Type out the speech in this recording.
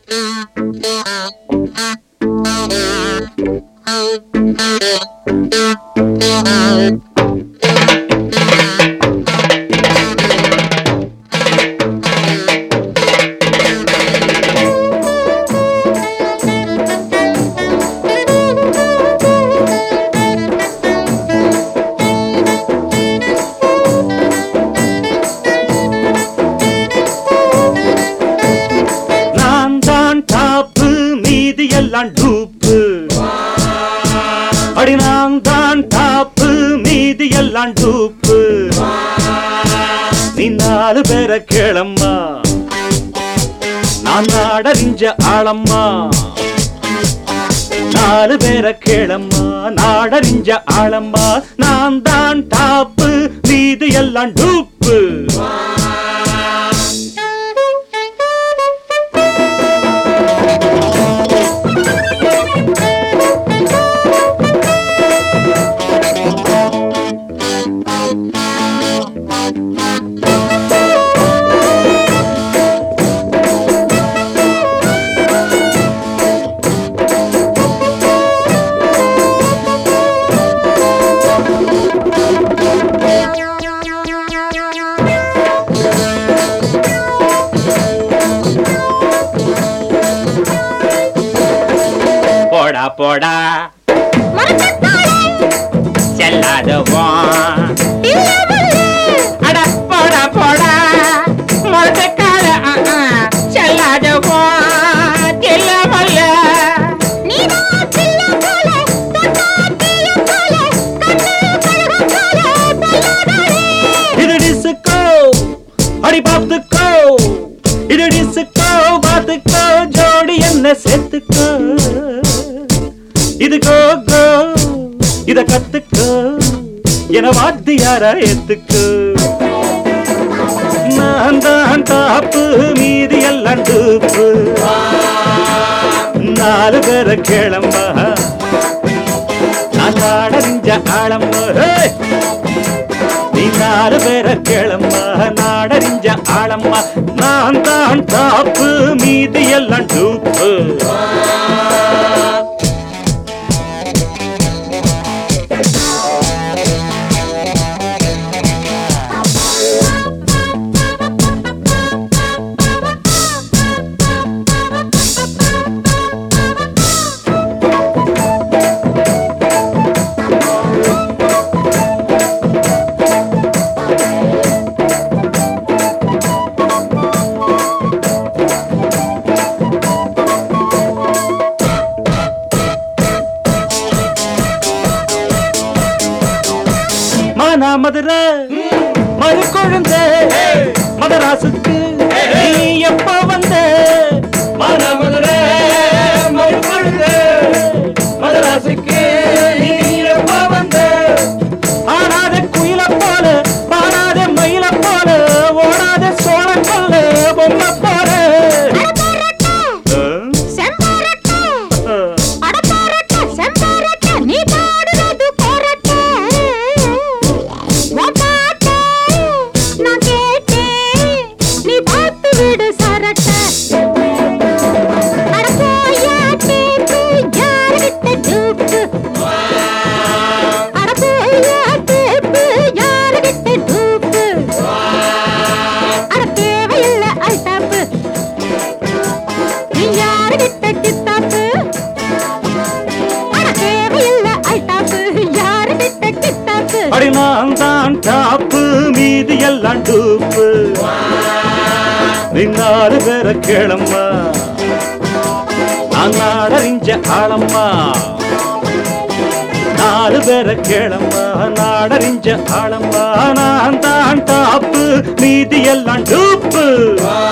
நான் தான் டாப்பு மீதி எல்லாம் டூப்பு அடி நான் தான் டாப்பு மீதி எல்லாம் டூப்பு நீ நாலு பேரை கேளம்மா நான் நாடறிஞ்ச ஆளம்மா நாலு பேரை கேளம்மா நாடறிஞ்ச ஆளம்மா நான் தான் டாப்பு மீதி எல்லாம் டூப்பு போடா போடா செல்லாதவா அட போடா போடா முழக்கால செல்லாதவா தெல்லமல்ல இது டிஸ்கோ அடி பார்த்துக்கோ இது டிஸ்கோ பார்த்துக்கோ ஜோடி என்ன சேர்த்துக்கோ இது கோ கோ இத கத்துக்கோ என வாத்தியார ஏத்துக்கோ நான் தான் டாப்பு மீதி எல்லாம் டூப்பு நாலு பேரை கேளம்பா நான் நாடறிஞ்ச ஆளம்மா ஹே! நீ நாலு பேரை கேளம்மா நாடறிஞ்ச ஆளம்மா நான் தான் டாப்பு மீதி எல்லாம் டூப்பு மானா மதுரை மறு கொழுந்த மதராசுக்கு நீ எப்ப வந்த மானா மதுரை மறு கொழுந்த மதராசுக்கு நீ எப்ப வந்த ஆடாத குயில போல பாடாத மயில போல ஓடாத சோழ போல பொம்மை போல நீ பாடுறது கொரட்ட உன் பாட்ட நான் கேட்டேன் நீ பார்த்து விடு சரட்ட அட போயா டேப்பு யார்கிட்ட டூப்பு அட போயா டேப்பு யார்கிட்ட டூப்பு அட தேவையில்லை அல்டாப்பு நீ யார்கிட்ட டித்தாப்பு அட தேவையில்லை அல்டாப்பு யார்கிட்ட டித்தாப்பு அடி நான் தான் டாப்பு மீதி எல்லாம் டூப்பு நீ நாலு பேரை கேளம்மா நான் நாடறிஞ்ச ஆளம்மா நாலு பேரை கேளம்மா நாடறிஞ்ச ஆளம்மா நான் தான் டாப்பு மீதி எல்லாம் டூப்பு